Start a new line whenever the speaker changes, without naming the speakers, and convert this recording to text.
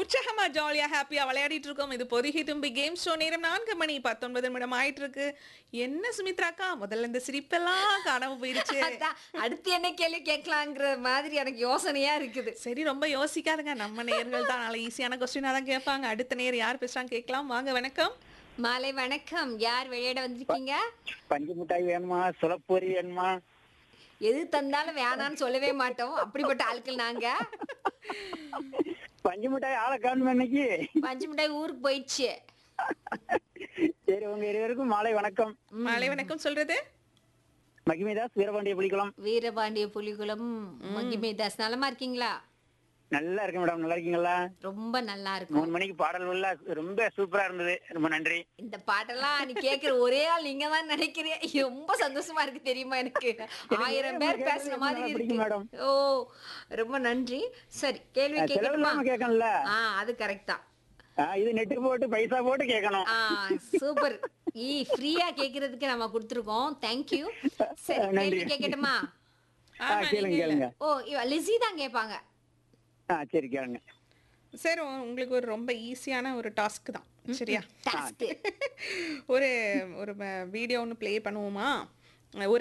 உற்சாகமா ஜாலியா ஹாப்பியா விளையாடிட்டு இருக்கோம் இது பொதிகை தும்பி கேம் ஷோ நேரம் நான்கு மணி பத்தொன்பது நிமிடம் ஆயிட்டு இருக்கு என்ன சுமித்ராக்கா முதல்ல இந்த சிரிப்பெல்லாம் காணாம போயிருச்சு
அதான், அடுத்து என்ன கேள்வி கேட்கலாங்கிற மாதிரி எனக்கு யோசனையா இருக்குது
சரி ரொம்ப யோசிக்காதுங்க நம்ம நேர்கள் தான் நல்ல ஈஸியான கொஸ்டினா தான் கேட்பாங்க அடுத்த நேர் யார் பேசுறாங்க கேட்கலாம் வாங்க வணக்கம்
மாலை வணக்கம் யார் விளையாட வந்திருக்கீங்க
பஞ்சு மிட்டாய் வேணுமா சுளப்பொரி வேணுமா
எது தந்தாலும் வேணாம்னு சொல்லவே மாட்டோம் அப்படிப்பட்ட ஆட்கள் நாங்க
பஞ்சு மிட்டாய் ஆளை காணுமா இன்னைக்கு
பஞ்சு மிட்டாய் ஊருக்கு போயிடுச்சு
சரி உங்க இருவருக்கும் மாலை வணக்கம்
மாலை வணக்கம் சொல்றது
மகிமிதாஸ் வீரபாண்டிய புலிக்குளம்
வீரபாண்டிய புலிகுளம் மகிமேதாஸ் நலமா இருக்கீங்களா
நல்லா இருக்கு மேடம் நல்லா இருக்கீங்களா
ரொம்ப நல்லா இருக்கும்
மூணு மணிக்கு பாடல் உள்ள ரொம்ப சூப்பரா இருந்தது ரொம்ப நன்றி
இந்த பாட்டெல்லாம் நீ கேக்குற ஒரே ஆள் நீங்க தான் நினைக்கிறேன் ரொம்ப சந்தோஷமா இருக்கு தெரியுமா எனக்கு ஆயிரம் பேர்
கேட்கறது
பேசுன மாதிரி
நல்லா
இருக்கு
பிடிக்கும் மேடம்.
ஓ ரொம்ப நன்றி சரி கேள்வி
செலவு
கேட்கணுமா
இல்லாம கேட்கணும்ல
ஆ அது கரெக்ட் தான்
ஆ, இது நெட்டு போட்டு பைசா போட்டு கேட்கணும்
ஆ சூப்பர் ஈ ஃப்ரீயா கேக்குறதுக்கு நம்ம கொடுத்துருக்கோம் தேங்க்யூ சரி
நன்றி.
கேள்வி கேட்கட்டுமா
ஆ கேளுங்க கேளுங்க
ஓ இவ லிஸி தான் கேட்பாங்க
ஆ சரி கேளுங்க
சரி உங்களுக்கு ஒரு ரொம்ப ஈஸியான ஒரு டாஸ்க் தான் சரியா
டாஸ்க்
ஒரு ஒரு வீடியோ ஒன்று ப்ளே பண்ணுவோமா ஒரு